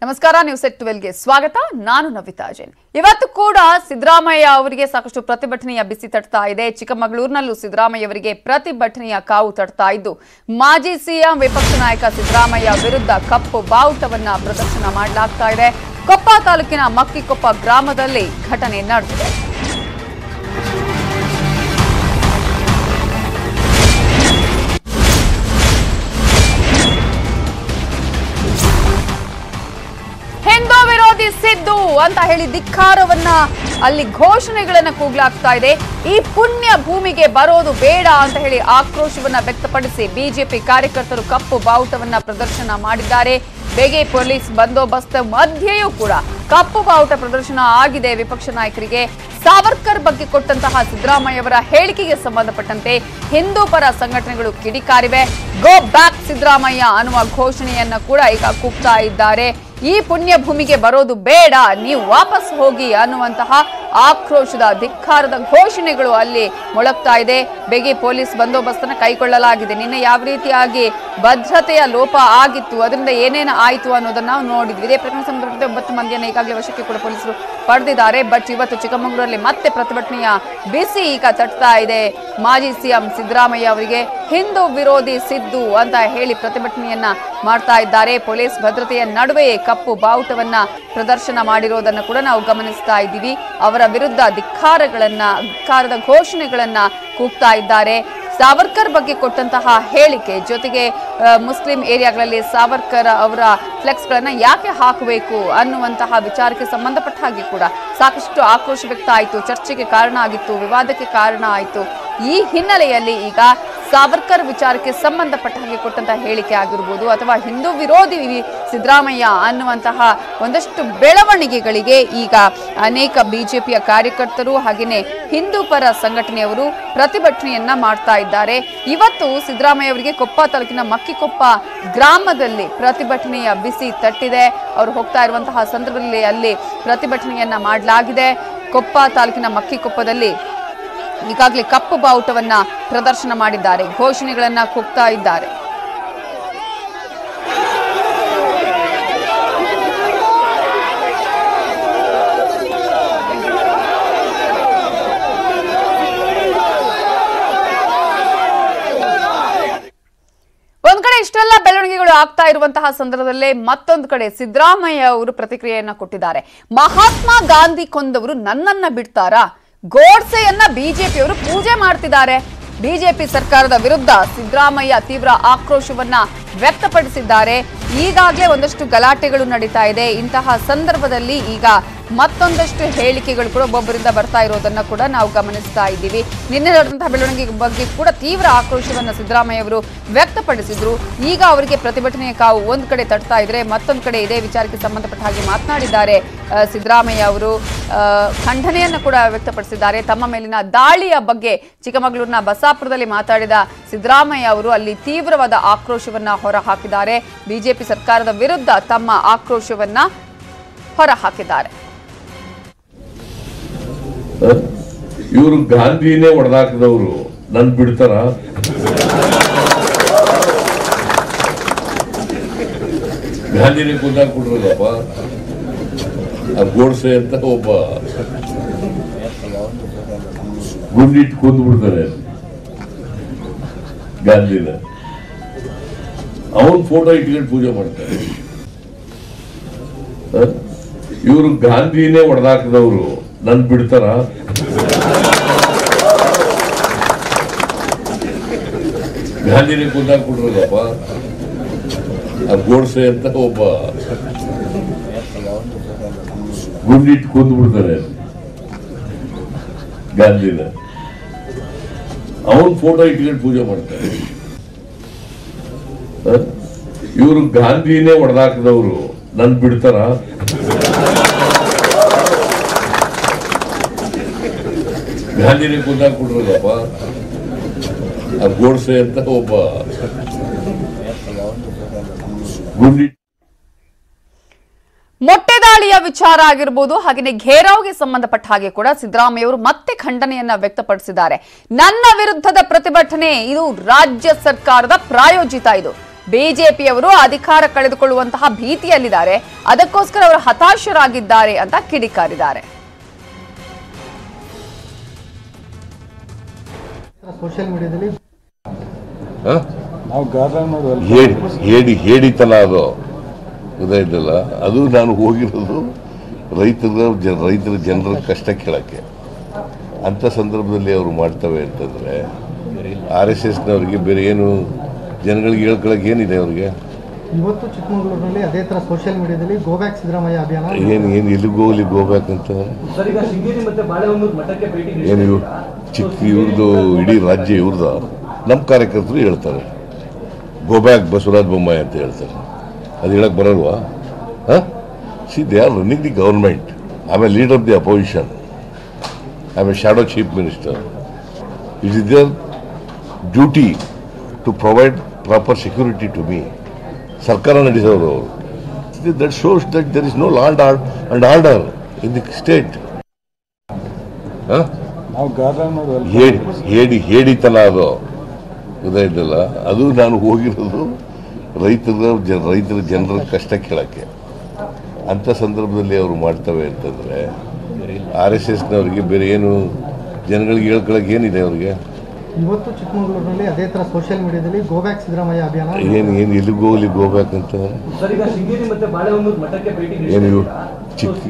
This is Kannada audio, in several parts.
ನಮಸ್ಕಾರ ನ್ಯೂಸ್ ಎಟ್ ಟ್ವೆಲ್ಗೆ ಸ್ವಾಗತ ನಾನು ನವಿತಾ ಜೈನ್ ಇವತ್ತು ಕೂಡ ಸಿದ್ದರಾಮಯ್ಯ ಅವರಿಗೆ ಸಾಕಷ್ಟು ಪ್ರತಿಭಟನೆಯ ಬಿಸಿ ತಟ್ತಾ ಇದೆ ಚಿಕ್ಕಮಗಳೂರಿನಲ್ಲೂ ಸಿದ್ದರಾಮಯ್ಯ ಅವರಿಗೆ ಪ್ರತಿಭಟನೆಯ ಕಾವು ತಟ್ತಾ ಇದ್ದು ಮಾಜಿ ಸಿಎಂ ವಿಪಕ್ಷ ನಾಯಕ ಸಿದ್ದರಾಮಯ್ಯ ವಿರುದ್ಧ ಕಪ್ಪು ಬಾವುಟವನ್ನ ಪ್ರದರ್ಶನ ಮಾಡಲಾಗ್ತಾ ಇದೆ ಕೊಪ್ಪ ತಾಲೂಕಿನ ಮಕ್ಕಿಕೊಪ್ಪ ಗ್ರಾಮದಲ್ಲಿ ಘಟನೆ ನಡೆದಿದೆ ಹಿಂದೂ ವಿರೋಧಿ ಸಿದ್ದು ಅಂತ ಹೇಳಿ ಧಿಕ್ಕಾರವನ್ನ ಅಲ್ಲಿ ಘೋಷಣೆಗಳನ್ನ ಕೂಗ್ಲಾಗ್ತಾ ಇದೆ ಈ ಪುಣ್ಯ ಭೂಮಿಗೆ ಬರೋದು ಬೇಡ ಅಂತ ಹೇಳಿ ಆಕ್ರೋಶವನ್ನ ವ್ಯಕ್ತಪಡಿಸಿ ಬಿಜೆಪಿ ಕಾರ್ಯಕರ್ತರು ಕಪ್ಪು ಬಾವುಟವನ್ನ ಪ್ರದರ್ಶನ ಮಾಡಿದ್ದಾರೆ ಬೇಗೆ ಪೊಲೀಸ್ ಬಂದೋಬಸ್ತ್ ಮಧ್ಯೆಯೂ ಕೂಡ ಕಪ್ಪು ಬಾವುಟ ಪ್ರದರ್ಶನ ಆಗಿದೆ ವಿಪಕ್ಷ ನಾಯಕರಿಗೆ ಸಾವರ್ಕರ್ ಬಗ್ಗೆ ಕೊಟ್ಟಂತಹ ಸಿದ್ದರಾಮಯ್ಯ ಅವರ ಹೇಳಿಕೆಗೆ ಸಂಬಂಧಪಟ್ಟಂತೆ ಹಿಂದೂ ಪರ ಸಂಘಟನೆಗಳು ಕಿಡಿಕಾರಿವೆ ಗೋ ಬ್ಯಾಕ್ ಸಿದ್ದರಾಮಯ್ಯ ಅನ್ನುವ ಘೋಷಣೆಯನ್ನ ಕೂಡ ಈಗ ಕೂಗ್ತಾ ಇದ್ದಾರೆ ಈ ಪುಣ್ಯ ಭೂಮಿಗೆ ಬರೋದು ಬೇಡ ನೀವು ವಾಪಸ್ ಹೋಗಿ ಅನ್ನುವಂತಹ ಆಕ್ರೋಶದ ಧಿಕ್ಕಾರದ ಘೋಷಣೆಗಳು ಅಲ್ಲಿ ಮೊಳಗ್ತಾ ಇದೆ ಬೇಗೆ ಪೊಲೀಸ್ ಬಂದೋಬಸ್ತನ್ನ ಕೈಗೊಳ್ಳಲಾಗಿದೆ ನಿನ್ನೆ ಯಾವ ರೀತಿಯಾಗಿ ಭದ್ರತೆಯ ಲೋಪ ಆಗಿತ್ತು ಅದರಿಂದ ಏನೇನು ಆಯಿತು ಅನ್ನೋದನ್ನ ನಾವು ನೋಡಿದ್ವಿ ಇದೇ ಪ್ರಕರಣ ಸಂಬಂಧಪಟ್ಟಂತೆ ಒಂಬತ್ತು ಮಂದಿಯನ್ನು ಈಗಾಗಲೇ ವಶಕ್ಕೆ ಕೂಡ ಪೊಲೀಸರು ಪಡೆದಿದ್ದಾರೆ ಬಟ್ ಇವತ್ತು ಚಿಕ್ಕಮಗಳೂರಲ್ಲಿ ಮತ್ತೆ ಪ್ರತಿಭಟನೆಯ ಬಿಸಿ ಈಗ ತಟ್ತಾ ಇದೆ ಮಾಜಿ ಸಿಎಂ ಸಿದ್ದರಾಮಯ್ಯ ಅವರಿಗೆ ಹಿಂದೂ ವಿರೋಧಿ ಸಿದ್ದು ಅಂತ ಹೇಳಿ ಪ್ರತಿಭಟನೆಯನ್ನ ಮಾಡ್ತಾ ಇದ್ದಾರೆ ಪೊಲೀಸ್ ಭದ್ರತೆಯ ನಡುವೆ ಕಪ್ಪು ಬಾವುಟವನ್ನ ಪ್ರದರ್ಶನ ಮಾಡಿರೋದನ್ನ ಕೂಡ ನಾವು ಗಮನಿಸ್ತಾ ಇದ್ದೀವಿ ಅವರ ವಿರುದ್ಧ ಧಿಕ್ಕಾರಗಳನ್ನ ಧಿಕ್ಕಾರದ ಘೋಷಣೆಗಳನ್ನ ಕೂಗ್ತಾ ಇದ್ದಾರೆ ಸಾವರ್ಕರ್ ಬಗ್ಗೆ ಕೊಟ್ಟಂತಹ ಹೇಳಿಕೆ ಜೊತೆಗೆ ಆ, ಮುಸ್ಲಿಂ ಏರಿಯಾಗಳಲ್ಲಿ ಸಾವರ್ಕರ್ ಅವರ ಫ್ಲೆಕ್ಸ್ಗಳನ್ನ ಯಾಕೆ ಹಾಕಬೇಕು ಅನ್ನುವಂತಹ ವಿಚಾರಕ್ಕೆ ಸಂಬಂಧಪಟ್ಟ ಹಾಗೆ ಕೂಡ ಸಾಕಷ್ಟು ಆಕ್ರೋಶ ವ್ಯಕ್ತ ಆಯಿತು ಚರ್ಚೆಗೆ ಕಾರಣ ಆಗಿತ್ತು ವಿವಾದಕ್ಕೆ ಕಾರಣ ಆಯಿತು ಈ ಹಿನ್ನೆಲೆಯಲ್ಲಿ ಈಗ ಸಾವರ್ಕರ್ ವಿಚಾರಕ್ಕೆ ಸಂಬಂಧಪಟ್ಟ ಹಾಗೆ ಕೊಟ್ಟಂತಹ ಹೇಳಿಕೆ ಆಗಿರ್ಬೋದು ಅಥವಾ ಹಿಂದೂ ವಿರೋಧಿ ವಿ- ಸಿದ್ದರಾಮಯ್ಯ ಅನ್ನುವಂತಹ ಒಂದಷ್ಟು ಬೆಳವಣಿಗೆಗಳಿಗೆ ಈಗ ಅನೇಕ ಬಿಜೆಪಿಯ ಕಾರ್ಯಕರ್ತರು ಹಾಗೆಯೇ ಹಿಂದೂ ಪರ ಸಂಘಟನೆಯವರು ಪ್ರತಿಭಟನೆಯನ್ನ ಮಾಡ್ತಾ ಇದ್ದಾರೆ ಇವತ್ತು ಸಿದ್ದರಾಮಯ್ಯ ಅವರಿಗೆ ಕೊಪ್ಪ ತಾಲೂಕಿನ ಮಕ್ಕಿಕೊಪ್ಪ ಗ್ರಾಮದಲ್ಲಿ ಪ್ರತಿಭಟನೆಯ ಬಿಸಿ ತಟ್ಟಿದೆ ಅವರು ಹೋಗ್ತಾ ಇರುವಂತಹ ಸಂದರ್ಭದಲ್ಲಿ ಅಲ್ಲಿ ಪ್ರತಿಭಟನೆಯನ್ನ ಮಾಡಲಾಗಿದೆ ಕೊಪ್ಪ ತಾಲೂಕಿನ ಮಕ್ಕಿಕೊಪ್ಪದಲ್ಲಿ ಈಗಾಗಲೇ ಕಪ್ಪು ಬಾವುಟವನ್ನ ಪ್ರದರ್ಶನ ಮಾಡಿದ್ದಾರೆ ಘೋಷಣೆಗಳನ್ನ ಕೂಗ್ತಾ ಇದ್ದಾರೆ ಒಂದ್ ಕಡೆ ಇಷ್ಟೆಲ್ಲ ಬೆಳವಣಿಗೆಗಳು ಆಗ್ತಾ ಇರುವಂತಹ ಸಂದರ್ಭದಲ್ಲೇ ಮತ್ತೊಂದು ಕಡೆ ಸಿದ್ದರಾಮಯ್ಯ ಅವರು ಪ್ರತಿಕ್ರಿಯೆಯನ್ನ ಕೊಟ್ಟಿದ್ದಾರೆ ಮಹಾತ್ಮ ಗಾಂಧಿ ಕೊಂದವರು ನನ್ನನ್ನ ಬಿಡ್ತಾರಾ ಗೋಡ್ಸೆಯನ್ನ ಬಿಜೆಪಿಯವರು ಪೂಜೆ ಮಾಡ್ತಿದ್ದಾರೆ ಬಿಜೆಪಿ ಸರ್ಕಾರದ ವಿರುದ್ಧ ಸಿದ್ದರಾಮಯ್ಯ ತೀವ್ರ ಆಕ್ರೋಶವನ್ನ ವ್ಯಕ್ತಪಡಿಸಿದ್ದಾರೆ ಈಗಾಗಲೇ ಒಂದಷ್ಟು ಗಲಾಟೆಗಳು ನಡೀತಾ ಇದೆ ಇಂತಹ ಸಂದರ್ಭದಲ್ಲಿ ಈಗ ಮತ್ತೊಂದಷ್ಟು ಹೇಳಿಕೆಗಳು ಕೂಡ ಒಬ್ಬೊಬ್ಬರಿಂದ ಬರ್ತಾ ಇರೋದನ್ನ ಕೂಡ ನಾವು ಗಮನಿಸ್ತಾ ಇದ್ದೀವಿ ನಿನ್ನೆ ನಡೆದಂತಹ ಬೆಳವಣಿಗೆ ಬಗ್ಗೆ ಕೂಡ ತೀವ್ರ ಆಕ್ರೋಶವನ್ನ ಸಿದ್ದರಾಮಯ್ಯ ಅವರು ವ್ಯಕ್ತಪಡಿಸಿದ್ರು ಈಗ ಅವರಿಗೆ ಪ್ರತಿಭಟನೆಯ ಕಾವು ಒಂದ್ ಕಡೆ ತಟ್ತಾ ಇದ್ರೆ ಮತ್ತೊಂದು ಕಡೆ ಇದೇ ವಿಚಾರಕ್ಕೆ ಸಂಬಂಧಪಟ್ಟ ಹಾಗೆ ಮಾತನಾಡಿದ್ದಾರೆ ಆ, ಸಿದ್ದರಾಮಯ್ಯ ಅವರು ಆ, ಖಂಡನೆಯನ್ನ ಕೂಡ ವ್ಯಕ್ತಪಡಿಸಿದ್ದಾರೆ ತಮ್ಮ ಮೇಲಿನ ದಾಳಿಯ ಬಗ್ಗೆ ಚಿಕ್ಕಮಗಳೂರಿನ ಬಸಾಪುರದಲ್ಲಿ ಮಾತಾಡಿದ ಸಿದ್ದರಾಮಯ್ಯ ಅವರು ಅಲ್ಲಿ ತೀವ್ರವಾದ ಆಕ್ರೋಶವನ್ನ ಹೊರ ಹಾಕಿದ್ದಾರೆ ಬಿಜೆಪಿ ಸರ್ಕಾರದ ವಿರುದ್ಧ ತಮ್ಮ ಆಕ್ರೋಶವನ್ನ ಹೊರ ಹಾಕಿದ್ದಾರೆ ಇವರು ಗಾಂಧಿನೇ ಹೊಡೆದಾಕಿದವರು ನನ್ ಬಿಡ್ತಾರ ಗಾಂಧಿನೇ ಕೊಂದಾಕ್ಬಿಟ್ರಲ್ಲಪ್ಪ ಆ ಗೋಡ್ಸೆ ಅಂತ ಒಬ್ಬ ಗುಂಡಿಟ್ಟು ಕೊಂದು ಬಿಡ್ತಾನೆ ಗಾಂಧಿನ ಅವನ್ ಫೋಟೋ ಇಟ್ಕೊಂಡು ಪೂಜೆ ಮಾಡ್ತಾರೆ ಇವರು ಗಾಂಧಿನೇ ಹೊಡೆದಾಕಿದವರು ನನ್ ಬಿಡ್ತಾರ ಗಾಂಧಿನೇ ಕೊಂದಾಕ್ಬಿಟ್ರಲ್ಲಪ್ಪ ಆ ಗೋಡ್ಸೆ ಅಂತ ಒಬ್ಬ ಗುಂಡಿಟ್ಟು ಕೊಂದು ಬಿಡ್ತಾನೆ ಗಾಂಧಿನ ಅವನ್ ಫೋಟೋ ಇಟ್ಕೊಂಡು ಪೂಜೆ ಮಾಡ್ತಾರೆ ಇವರು ಗಾಂಧಿನೇ ಹೊಡೆದಾಕಿದವರು ನನ್ ಬಿಡ್ತಾರ ಗಾಂಧಿನೇ ಕೊಂದಾಕ್ಬಿಟ್ರಲ್ಲಪ್ಪ ಆ ಗೋಡ್ಸೆ ಅಂತ ಒಬ್ಬ ಗುಂಡಿ ಮೊಟ್ಟೆದಾಳಿಯ ವಿಚಾರ ಆಗಿರ್ಬೋದು ಹಾಗೆಯೇ ಘೇರಾವ್ಗೆ ಸಂಬಂಧಪಟ್ಟ ಹಾಗೆ ಕೂಡ ಸಿದ್ದರಾಮಯ್ಯ ಅವರು ಮತ್ತೆ ಖಂಡನೆಯನ್ನ ವ್ಯಕ್ತಪಡಿಸಿದ್ದಾರೆ ನನ್ನ ವಿರುದ್ಧದ ಪ್ರತಿಭಟನೆ ಇದು ರಾಜ್ಯ ಸರ್ಕಾರದ ಪ್ರಾಯೋಜಿತ ಇದು ಬಿಜೆಪಿಯವರು ಅಧಿಕಾರ ಕಳೆದುಕೊಳ್ಳುವಂತಹ ಭೀತಿಯಲ್ಲಿದ್ದಾರೆ ಅದಕ್ಕೋಸ್ಕರ ಅವರು ಹತಾಶರಾಗಿದ್ದಾರೆ ಅಂತ ಕಿಡಿಕಾರಿದ್ದಾರೆ ಸೋಷಿಯಲ್ ಮೀಡಿಯಾದಲ್ಲಿ ಹ? ನಾವು ಗಾರ್ಡನ್ ಮಾಡೋದು ಹೇಡಿ ಹೇಡಿ ಹೇಡಿತನ ಅದು ಗೊತ್ತಾಯ್ತಲ್ಲ ಅದು ನಾನು ಹೋಗಿರೋದು ರೈತರ ಜ ರೈತರ ಜನರ ಕಷ್ಟ ಕೇಳಕ್ಕೆ ಅಂಥ ಸಂದರ್ಭದಲ್ಲಿ ಅವರು ಮಾಡ್ತವೆ ಅಂತಂದರೆ ಆರ್ ಎಸ್ ಎಸ್ನವ್ರಿಗೆ ಬೇರೆ ಏನು ಜನಗಳಿಗೆ ಹೇಳ್ಕೊಳಕ್ಕೆ ಏನಿದೆ ಅವ್ರಿಗೆ ಇವತ್ತು ಚಿಕ್ಕಮಗಳೂರಿನಲ್ಲಿ ಅದೇ ತರ ಸೋಷಿಯಲ್ ಮೀಡಿಯಾದಲ್ಲಿ ಗೋಬ್ಯಾಕ್ ಸಿದ್ದರಾಮಯ್ಯ ಅಭಿಯಾನ ಏನು ಏನು ಎಲ್ಲಿಗೆ ಹೋಗ್ಲಿ ಹೋಗ್ಬೇಕಂತ ಸರ್ ಈಗ ಶೃಂಗೇರಿ ಮತ್ತೆ ಬಾಳೆಹೊನ್ನೂರು ಮಠಕ್ಕೆ ಭೇಟಿ ನೀಡಿ ಏನು ಇವ್ ಚಿಕ್ಕ ಇವ್ರದ್ದು ಇಡೀ ರಾಜ್ಯ ಇವ್ರದ ನಮ್ಮ ಕಾರ್ಯಕರ್ತರು ಹೇಳ್ತಾರೆ ಗೋಬ್ಯಾಕ್ ಬಸವರಾಜ ಬೊಮ್ಮಾಯಿ ಅಂತ ಹೇಳ್ತಾರೆ ಅದು ಹೇಳಕ್ ಬರಲ್ವಾ ಹಾಂ see they are running the government I a leader of the opposition I a shadow chief minister it is their duty to provide proper security to me ಸರ್ಕಾರ ನಡೆಸೋರು ಅವರು that shows that there is no ಲಾಂಡ್ and order in the state ಹಾಂ ನಾವು ಗಾರ್ಡನ್ ಮಾಡೋದು ಹೇಡಿ ಹೇಡಿ ಹೇಡಿತನ ಅದು ಗೊತ್ತಾಯ್ತಲ್ಲ ಅದು ನಾನು ಹೋಗಿರೋದು ರೈತರ ಜ ರೈತರ ಜನರ ಕಷ್ಟ ಕೇಳಕ್ಕೆ ಅಂಥ ಸಂದರ್ಭದಲ್ಲಿ ಅವರು ಮಾಡ್ತವೆ ಅಂತಂದರೆ ಆರ್ ಎಸ್ ಎಸ್ನವ್ರಿಗೆ ಬೇರೆ ಏನು ಜನಗಳಿಗೆ ಹೇಳ್ಕೊಳಕ್ಕೆ ಏನಿದೆ ಅವ್ರಿಗೆ ಇವತ್ತು ಚಿಕ್ಕಮಗಳೂರಿನಲ್ಲಿ ಅದೇ ತರ ಸೋಷಿಯಲ್ ಮೀಡಿಯಾದಲ್ಲಿ ಗೋಬ್ಯಾಕ್ ಸಿದ್ದರಾಮಯ್ಯ ಅಭಿಯಾನ ಏನು ಏನು ಎಲ್ಲಿಗೆ ಹೋಗ್ಲಿ ಹೋಗ್ಬೇಕಂತ ಸರ್ ಈಗ ಶೃಂಗೇರಿ ಮತ್ತೆ ಬಾಳೆಹೊನ್ನೂರು ಮಠಕ್ಕೆ ಭೇಟಿ ನೀಡಿ ಏನು ಇವ್ ಚಿಕ್ಕ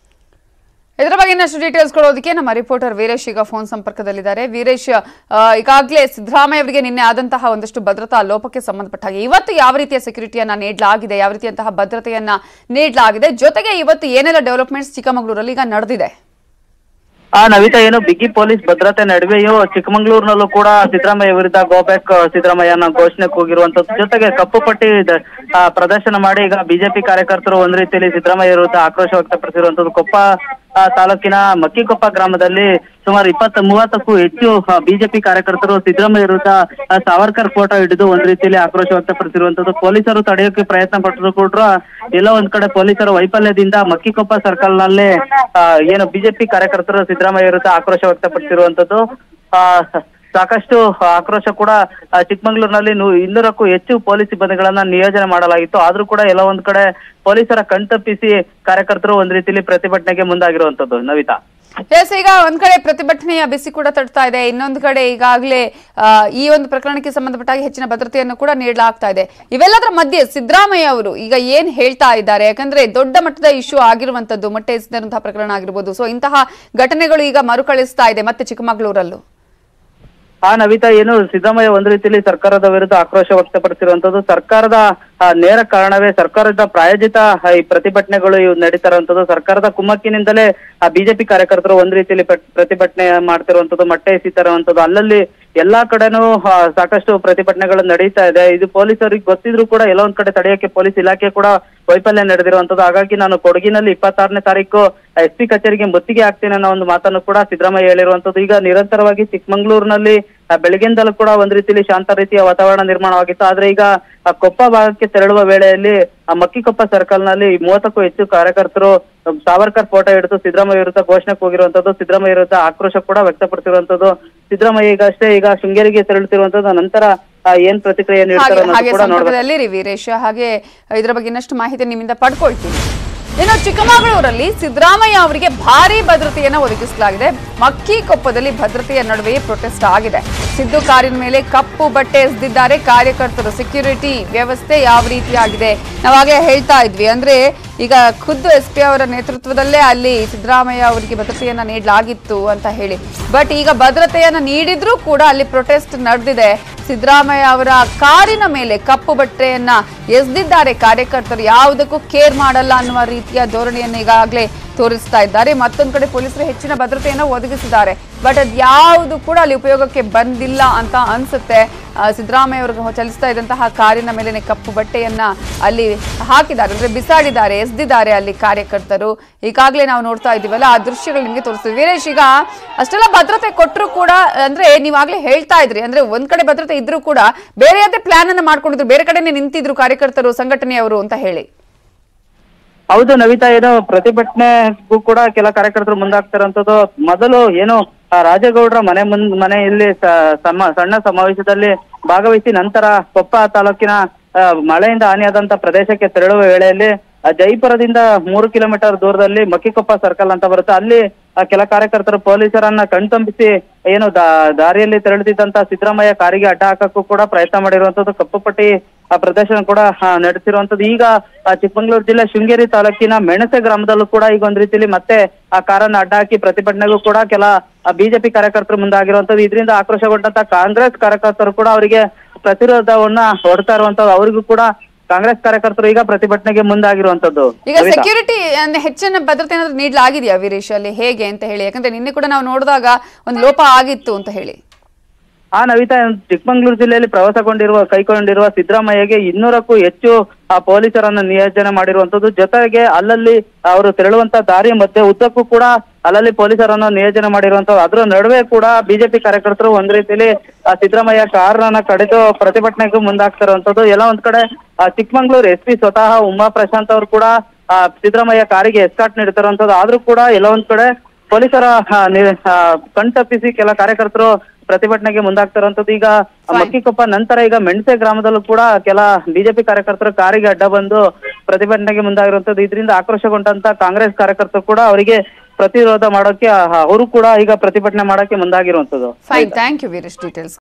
ಇದರ ಬಗ್ಗೆ ಇನ್ನಷ್ಟು ಡೀಟೇಲ್ಸ್ ಕೊಡೋದಕ್ಕೆ ನಮ್ಮ ರಿಪೋರ್ಟರ್ ವೀರೇಶ್ ಈಗ ಫೋನ್ ಸಂಪರ್ಕದಲ್ಲಿದ್ದಾರೆ ವೀರೇಶ್ ಆ, ಈಗಾಗಲೇ ಸಿದ್ದರಾಮಯ್ಯ ಅವರಿಗೆ ನಿನ್ನೆ ಆದಂತಹ ಒಂದಷ್ಟು ಭದ್ರತಾ ಲೋಪಕ್ಕೆ ಸಂಬಂಧಪಟ್ಟ ಹಾಗೆ ಇವತ್ತು ಯಾವ ರೀತಿಯ ಸೆಕ್ಯೂರಿಟಿಯನ್ನ ನೀಡಲಾಗಿದೆ ಯಾವ ರೀತಿಯಂತಹ ಭದ್ರತೆಯನ್ನ ನೀಡಲಾಗಿದೆ ಜೊತೆಗೆ ಇವತ್ತು ಏನೆಲ್ಲ ಡೆವಲಪ್ಮೆಂಟ್ಸ್ ಚಿಕ್ಕಮಗಳೂರಲ್ಲಿ ಈಗ ನಡೆದಿದೆ ಆ ನವಿತಾ ಏನು ಬಿಗಿ ಪೊಲೀಸ್ ಭದ್ರತೆ ನಡುವೆಯೂ ಚಿಕ್ಕಮಂಗ್ಳೂರಿನಲ್ಲೂ ಕೂಡ ಸಿದ್ದರಾಮಯ್ಯ ವಿರುದ್ಧ ಗೋಬ್ಯಾಕ್ ಸಿದ್ದರಾಮಯ್ಯನ ಘೋಷಣೆ ಕೂಗಿರುವಂತದ್ದು ಜೊತೆಗೆ ಕಪ್ಪು ಪಟ್ಟಿ ದ- ಆ, ಪ್ರದರ್ಶನ ಮಾಡಿ ಈಗ ಬಿಜೆಪಿ ಕಾರ್ಯಕರ್ತರು ಒಂದ್ ರೀತಿಯಲ್ಲಿ ಸಿದ್ದರಾಮಯ್ಯ ವಿರುದ್ಧ ಆಕ್ರೋಶ ವ್ಯಕ್ತಪಡಿಸಿರುವಂತದ್ದು ಕೊಪ್ಪ ಆ, ತಾಲೂಕಿನ ಮಕ್ಕಿಕೊಪ್ಪ ಗ್ರಾಮದಲ್ಲಿ ಸುಮಾರು ಇಪ್ಪತ್ತ ಮೂವತ್ತಕ್ಕೂ ಹೆಚ್ಚು ಬಿಜೆಪಿ ಕಾರ್ಯಕರ್ತರು ಸಿದ್ದರಾಮಯ್ಯ ವಿರುದ್ಧ ಆ, ಸಾವರ್ಕರ್ ಫೋಟೋ ಹಿಡಿದು ಒಂದ್ ರೀತಿಯಲ್ಲಿ ಆಕ್ರೋಶ ವ್ಯಕ್ತಪಡಿಸಿರುವಂತದ್ದು ಪೊಲೀಸರು ತಡೆಯೋಕೆ ಪ್ರಯತ್ನ ಪಟ್ಟರು ಕೂಡ ಎಲ್ಲೋ ಒಂದ್ ಕಡೆ ಪೊಲೀಸರ ವೈಫಲ್ಯದಿಂದ ಮಕ್ಕಿಕೊಪ್ಪ ಸರ್ಕಲ್ ನಲ್ಲಿ ಆ, ಏನು ಬಿಜೆಪಿ ಕಾರ್ಯಕರ್ತರು ಸಿದ್ದರಾಮಯ್ಯ ವಿರುದ್ಧ ಆಕ್ರೋಶ ವ್ಯಕ್ತಪಡಿಸಿರುವಂತದ್ದು ಆ, ಸಾಕಷ್ಟು ಆಕ್ರೋಶ ಕೂಡ ಆ, ಚಿಕ್ಕಮಂಗ್ಳೂರಿನಲ್ಲಿ ನೂ- ಇನ್ನೂರಕ್ಕೂ ಹೆಚ್ಚು ಪೊಲೀಸ್ ಸಿಬ್ಬಂದಿಗಳನ್ನ ನಿಯೋಜನೆ ಮಾಡಲಾಗಿತ್ತು ಆದ್ರೂ ಕೂಡ ಎಲ್ಲ ಒಂದ್ ಕಡೆ ಪೊಲೀಸರ ಕಣ್ತಪ್ಪಿಸಿ ಕಾರ್ಯಕರ್ತರು ಒಂದ್ ರೀತಿಯಲ್ಲಿ ಪ್ರತಿಭಟನೆಗೆ ಮುಂದಾಗಿರುವಂತದ್ದು ನವಿತಾ ಎಸ್ ಈಗ ಒಂದ್ ಕಡೆ ಪ್ರತಿಭಟನೆಯ ಬಿಸಿ ಕೂಡ ತಡ್ತಾ ಇದೆ ಇನ್ನೊಂದು ಕಡೆ ಈಗಾಗಲೇ ಆ, ಈ ಒಂದು ಪ್ರಕರಣಕ್ಕೆ ಸಂಬಂಧಪಟ್ಟಾಗಿ ಹೆಚ್ಚಿನ ಭದ್ರತೆಯನ್ನು ಕೂಡ ನೀಡಲಾಗ್ತಾ ಇದೆ ಇವೆಲ್ಲದರ ಮಧ್ಯೆ ಸಿದ್ದರಾಮಯ್ಯ ಅವರು ಈಗ ಏನ್ ಹೇಳ್ತಾ ಇದ್ದಾರೆ ಯಾಕಂದ್ರೆ ದೊಡ್ಡ ಮಟ್ಟದ ಇಶ್ಯೂ ಆಗಿರುವಂತದ್ದು ಮೊಟ್ಟೆ ಎಸೆದಂತಹ ಪ್ರಕರಣ ಆಗಿರ್ಬೋದು ಸೊ ಇಂತಹ ಘಟನೆಗಳು ಈಗ ಮರುಕಳಿಸ್ತಾ ಇದೆ ಮತ್ತೆ ಚಿಕ್ಕಮಗಳೂರಲ್ಲೂ ಆ ನವಿತಾ ಏನು ಸಿದ್ದರಾಮಯ್ಯ ಒಂದ್ ರೀತಿಯಲ್ಲಿ ಸರ್ಕಾರದ ವಿರುದ್ಧ ಆಕ್ರೋಶ ವ್ಯಕ್ತಪಡಿಸಿರುವಂತದ್ದು ಸರ್ಕಾರದ ಆ, ನೇರ ಕಾರಣವೇ ಸರ್ಕಾರದ ಪ್ರಾಯೋಜಿತ ಆ, ಈ ಪ್ರತಿಭಟನೆಗಳು ಇವು ನಡೀತಾ ಇರುವಂತದ್ದು ಸರ್ಕಾರದ ಕುಮ್ಮಕ್ಕಿನಿಂದಲೇ ಆ ಬಿಜೆಪಿ ಕಾರ್ಯಕರ್ತರು ಒಂದ್ ರೀತಿಯಲ್ಲಿ ಪ್ರ- ಪ್ರತಿಭಟನೆ ಮಾಡ್ತಿರುವಂತದ್ದು ಮೊಟ್ಟೆ ಎಸಿತಾ ಇರುವಂತದ್ದು ಅಲ್ಲಲ್ಲಿ ಎಲ್ಲಾ ಕಡೆನೂ ಆ, ಸಾಕಷ್ಟು ಪ್ರತಿಭಟನೆಗಳು ನಡೀತಾ ಇದೆ ಇದು ಪೊಲೀಸರಿಗೆ ಗೊತ್ತಿದ್ರು ಕೂಡ ಎಲ್ಲೋ ಒಂದ್ ಕಡೆ ತಡೆಯಕ್ಕೆ ಪೊಲೀಸ್ ಇಲಾಖೆ ಕೂಡ ವೈಫಲ್ಯ ನಡೆದಿರುವಂತದ್ದು ಹಾಗಾಗಿ ನಾನು ಕೊಡಗಿನಲ್ಲಿ ಇಪ್ಪತ್ತಾರನೇ ತಾರೀಕು ಎಸ್ ಪಿ ಕಚೇರಿಗೆ ಮುತ್ತಿಗೆ ಹಾಕ್ತೀನಿ ಅನ್ನೋ ಒಂದು ಮಾತನ್ನು ಕೂಡ ಸಿದ್ದರಾಮಯ್ಯ ಹೇಳಿರುವಂತದ್ದು ಈಗ ನಿರಂತರವಾಗಿ ಚಿಕ್ಕಮಂಗ್ಳೂರಿನಲ್ಲಿ ಆ, ಬೆಳಗ್ಗಿಂದಲೂ ಕೂಡ ಒಂದ್ ರೀತಿಯಲ್ಲಿ ಶಾಂತ ರೀತಿಯ ವಾತಾವರಣ ನಿರ್ಮಾಣವಾಗಿತ್ತು ಆದ್ರೆ ಈಗ ಆ ಕೊಪ್ಪ ಭಾಗಕ್ಕೆ ತೆರಳುವ ವೇಳೆಯಲ್ಲಿ ಆ ಮಕ್ಕಿಕೊಪ್ಪ ಸರ್ಕಲ್ ನಲ್ಲಿ ಮೂವತ್ತಕ್ಕೂ ಹೆಚ್ಚು ಕಾರ್ಯಕರ್ತರು ಸಾವರ್ಕರ್ ಫೋಟೋ ಹಿಡಿದು ಸಿದ್ದರಾಮಯ್ಯ ವಿರುದ್ಧ ಘೋಷಣೆ ಕೂಗಿರುವಂತದ್ದು ಸಿದ್ದರಾಮಯ್ಯ ವಿರುದ್ಧ ಆಕ್ರೋಶ ಕೂಡ ವ್ಯಕ್ತಪಡಿಸಿರುವಂತದ್ದು ಸಿದ್ದರಾಮಯ್ಯ ಈಗ ಅಷ್ಟೇ ಈಗ ಶೃಂಗೇರಿಗೆ ತೆರಳುತ್ತಿರುವಂತದ್ದು ನಂತರ ಆ, ಏನ್ ಪ್ರತಿಕ್ರಿಯೆ ನೀಡ್ತಾರೆ ಹಾಗೆ ಅನ್ನೋದು ಹಾಗೆ ಕೂಡ ನೋಡ್ಬೇಕು ಸಂಪರ್ಕದಲ್ಲಿ ರೀ ವೀರೇಶ್ ಹಾಗೆ ಇದರ ಬಗ್ಗೆ ಇನ್ನಷ್ಟು ಮಾಹಿತಿ ನಿಮ್ಮಿಂದ ಪಡ್ಕೊಳ್ತೀನಿ ಇನ್ನು ಚಿಕ್ಕಮಗಳೂರಲ್ಲಿ ಸಿದ್ದರಾಮಯ್ಯ ಅವರಿಗೆ ಭಾರಿ ಭದ್ರತೆಯನ್ನು ಒದಗಿಸಲಾಗಿದೆ ಮಕ್ಕಿಕೊಪ್ಪದಲ್ಲಿ ಭದ್ರತೆಯ ನಡುವೆಯೇ ಪ್ರೊಟೆಸ್ಟ್ ಆಗಿದೆ ಸಿದ್ದು ಕಾರಿನ ಮೇಲೆ ಕಪ್ಪು ಬಟ್ಟೆ ಎಸೆದಿದ್ದಾರೆ ಕಾರ್ಯಕರ್ತರು ಸೆಕ್ಯೂರಿಟಿ ವ್ಯವಸ್ಥೆ ಯಾವ ರೀತಿಯಾಗಿದೆ ನಾವಾಗಲೇ ಹೇಳ್ತಾ ಇದ್ವಿ ಅಂದ್ರೆ ಈಗ ಖುದ್ದು ಎಸ್ ಪಿ ಅವರ ನೇತೃತ್ವದಲ್ಲೇ ಅಲ್ಲಿ ಸಿದ್ದರಾಮಯ್ಯ ಅವರಿಗೆ ಭದ್ರತೆಯನ್ನ ನೀಡಲಾಗಿತ್ತು ಅಂತ ಹೇಳಿ ಬಟ್ ಈಗ ಭದ್ರತೆಯನ್ನ ನೀಡಿದ್ರೂ ಕೂಡ ಅಲ್ಲಿ ಪ್ರೊಟೆಸ್ಟ್ ನಡೆದಿದೆ ಸಿದ್ದರಾಮಯ್ಯ ಅವರ ಕಾರಿನ ಮೇಲೆ ಕಪ್ಪು ಬಟ್ಟೆಯನ್ನ ಎಸೆದಿದ್ದಾರೆ ಕಾರ್ಯಕರ್ತರು ಯಾವುದಕ್ಕೂ ಕೇರ್ ಮಾಡಲ್ಲ ಅನ್ನುವ ರೀತಿಯ ಧೋರಣೆಯನ್ನು ಈಗಾಗಲೇ ತೋರಿಸ್ತಾ ಇದ್ದಾರೆ ಮತ್ತೊಂದು ಕಡೆ ಪೊಲೀಸರು ಹೆಚ್ಚಿನ ಭದ್ರತೆಯನ್ನು ಒದಗಿಸಿದ್ದಾರೆ ಬಟ್ ಅದು ಯಾವುದು ಕೂಡ ಅಲ್ಲಿ ಉಪಯೋಗಕ್ಕೆ ಬಂದಿಲ್ಲ ಅಂತ ಅನ್ಸುತ್ತೆ ಆ, ಸಿದ್ದರಾಮಯ್ಯ ಅವರು ಚಲಿಸ್ತಾ ಇದ್ದಂತಹ ಕಾರಿನ ಮೇಲೆನೆ ಕಪ್ಪು ಬಟ್ಟೆಯನ್ನ ಅಲ್ಲಿ ಹಾಕಿದ್ದಾರೆ ಅಂದ್ರೆ ಬಿಸಾಡಿದ್ದಾರೆ ಎಸ್ದಿದ್ದಾರೆ ಅಲ್ಲಿ ಕಾರ್ಯಕರ್ತರು ಈಗಾಗಲೇ ನಾವು ನೋಡ್ತಾ ಇದ್ದೀವಲ್ಲ ಆ ದೃಶ್ಯಗಳು ನಿಮಗೆ ತೋರಿಸ್ತೀವಿ ವೀರೇಶ್ ಈಗ ಅಷ್ಟೆಲ್ಲ ಭದ್ರತೆ ಕೊಟ್ಟರು ಕೂಡ ಅಂದ್ರೆ ನೀವಾಗ್ಲೇ ಹೇಳ್ತಾ ಇದ್ರಿ ಅಂದ್ರೆ ಒಂದ್ ಕಡೆ ಭದ್ರತೆ ಇದ್ರೂ ಕೂಡ ಬೇರೆಯದೇ ಪ್ಲಾನ್ ಅನ್ನ ಮಾಡ್ಕೊಂಡಿದ್ರು ಬೇರೆ ಕಡೆನೆ ನಿಂತಿದ್ರು ಕಾರ್ಯಕರ್ತರು ಸಂಘಟನೆಯವರು ಅಂತ ಹೇಳಿ ಹೌದು ನವಿತಾ ಏನು ಪ್ರತಿಭಟನೆಗೂ ಕೂಡ ಕೆಲ ಕಾರ್ಯಕರ್ತರು ಮುಂದಾಗ್ತಿರೋಂಥದ್ದು ಮೊದಲು ಏನು ಆ, ರಾಜೇಗೌಡರ ಮನೆ ಮುಂದ್ ಮನೆಯಲ್ಲಿ ಸ- ಸಮ ಸಣ್ಣ ಸಮಾವೇಶದಲ್ಲಿ ಭಾಗವಹಿಸಿ ನಂತರ ಕೊಪ್ಪ ತಾಲೂಕಿನ ಆ, ಮಳೆಯಿಂದ ಹಾನಿಯಾದಂತ ಪ್ರದೇಶಕ್ಕೆ ತೆರಳುವ ವೇಳೆಯಲ್ಲಿ ಆ, ಜೈಪುರದಿಂದ ಮೂರು ಕಿಲೋಮೀಟರ್ ದೂರದಲ್ಲಿ ಮಕ್ಕಿಕೊಪ್ಪ ಸರ್ಕಲ್ ಅಂತ ಬರುತ್ತೆ ಅಲ್ಲಿ ಆ, ಕೆಲ ಕಾರ್ಯಕರ್ತರು ಪೊಲೀಸರನ್ನ ಕಣ್ತಂಬಿಸಿ ಏನು ದಾ- ದಾರಿಯಲ್ಲಿ ತೆರಳುತ್ತಿದ್ದಂತ ಸಿದ್ದರಾಮಯ್ಯ ಕಾರಿಗೆ ಅಡ್ಡ ಹಾಕಕ್ಕೂ ಕೂಡ ಪ್ರಯತ್ನ ಮಾಡಿರುವಂತದ್ದು ಕಪ್ಪು ಪಟ್ಟಿ ಆ ಪ್ರದರ್ಶನ ಕೂಡ ಆ, ನಡೆಸಿರುವಂತದ್ದು ಈಗ ಆ, ಚಿಕ್ಕಮಗಳೂರು ಜಿಲ್ಲೆ ಶೃಂಗೇರಿ ತಾಲೂಕಿನ ಮೆಣಸೆ ಗ್ರಾಮದಲ್ಲೂ ಕೂಡ ಈಗ ಒಂದ್ ರೀತಿಯಲ್ಲಿ ಮತ್ತೆ ಆ ಕಾರನ್ನ ಅಡ್ಡ ಹಾಕಿ ಪ್ರತಿಭಟನೆಗೂ ಕೂಡ ಕೆಲ ಬಿಜೆಪಿ ಕಾರ್ಯಕರ್ತರು ಮುಂದಾಗಿರುವಂತದ್ದು ಇದರಿಂದ ಆಕ್ರೋಶಗೊಂಡಂತ ಕಾಂಗ್ರೆಸ್ ಕಾರ್ಯಕರ್ತರು ಕೂಡ ಅವರಿಗೆ ಪ್ರತಿರೋಧವನ್ನ ಹೊಡ್ತಾ ಇರುವಂತದ್ದು ಅವರಿಗೂ ಕೂಡ ಕಾಂಗ್ರೆಸ್ ಕಾರ್ಯಕರ್ತರು ಈಗ ಪ್ರತಿಭಟನೆಗೆ ಮುಂದಾಗಿರುವಂತದ್ದು ಈಗ ಕವಿತಾ. ಸೆಕ್ಯೂರಿಟಿ ಹೆಚ್ಚಿನ ಭದ್ರತೆ ಏನಾದ್ರು ನೀಡಲಾಗಿದೆಯಾ ವೀರೇಶ್ ಅಲ್ಲಿ ಹೇಗೆ ಅಂತ ಹೇಳಿ ಯಾಕಂದ್ರೆ ನಿನ್ನೆ ಕೂಡ ನಾವು ನೋಡಿದಾಗ ಒಂದು ಲೋಪ ಆಗಿತ್ತು ಅಂತ ಹೇಳಿ ಆ ನವಿತಾ ಚಿಕ್ಕಮಂಗ್ಳೂರು ಜಿಲ್ಲೆಯಲ್ಲಿ ಪ್ರವಾಸಗೊಂಡಿರುವ ಕೈಗೊಂಡಿರುವ ಸಿದ್ದರಾಮಯ್ಯಗೆ ಇನ್ನೂರಕ್ಕೂ ಹೆಚ್ಚು ಆ ಪೊಲೀಸರನ್ನ ನಿಯೋಜನೆ ಮಾಡಿರುವಂತದ್ದು ಜೊತೆಗೆ ಅಲ್ಲಲ್ಲಿ ಅವರು ತೆರಳುವಂತ ದಾರಿ ಮಧ್ಯೆ ಉದ್ದಕ್ಕೂ ಕೂಡ ಅಲ್ಲಲ್ಲಿ ಪೊಲೀಸರನ್ನ ನಿಯೋಜನೆ ಮಾಡಿರುವಂತದ್ದು ಅದರ ನಡುವೆ ಕೂಡ ಬಿಜೆಪಿ ಕಾರ್ಯಕರ್ತರು ಒಂದ್ ರೀತಿಯಲ್ಲಿ ಆ ಸಿದ್ದರಾಮಯ್ಯ ಕಾರನ್ನ ಕಡಿದು ಪ್ರತಿಭಟನೆಗೂ ಮುಂದಾಗ್ತಿರುವಂತದ್ದು ಎಲ್ಲ ಒಂದ್ ಕಡೆ ಆ ಚಿಕ್ಕಮಂಗ್ಳೂರು ಎಸ್ ಪಿ ಸ್ವತಃ ಉಮಾ ಪ್ರಶಾಂತ್ ಅವರು ಕೂಡ ಆ ಸಿದ್ದರಾಮಯ್ಯ ಕಾರಿಗೆ ಎಸ್ಕಾಟ್ ನೀಡ್ತಿರುವಂತದ್ದು ಆದ್ರೂ ಕೂಡ ಎಲ್ಲ ಒಂದ್ ಕಡೆ ಪೊಲೀಸರ ಆ, ನಿ- ಆ, ಕಣ್ತಪ್ಪಿಸಿ ಕೆಲ ಕಾರ್ಯಕರ್ತರು ಪ್ರತಿಭಟನೆಗೆ ಮುಂದಾಗ್ತಿರುವಂತದ್ದು ಈಗ ಮಕ್ಕಿಕೊಪ್ಪ ನಂತರ ಈಗ ಮೆಣಸೆ ಗ್ರಾಮದಲ್ಲೂ ಕೂಡ ಕೆಲ ಬಿಜೆಪಿ ಕಾರ್ಯಕರ್ತರು ಕಾರಿಗೆ ಅಡ್ಡ ಬಂದು ಪ್ರತಿಭಟನೆಗೆ ಮುಂದಾಗಿರುವಂತದ್ದು ಇದರಿಂದ ಆಕ್ರೋಶಗೊಂಡಂತ ಕಾಂಗ್ರೆಸ್ ಕಾರ್ಯಕರ್ತರು ಕೂಡ ಅವರಿಗೆ ಪ್ರತಿರೋಧ ಮಾಡೋಕೆ ಆ, ಅವರು ಕೂಡ ಈಗ ಪ್ರತಿಭಟನೆ ಮಾಡೋಕೆ ಮುಂದಾಗಿರುವಂತದ್ದು fine thank you Veeresh details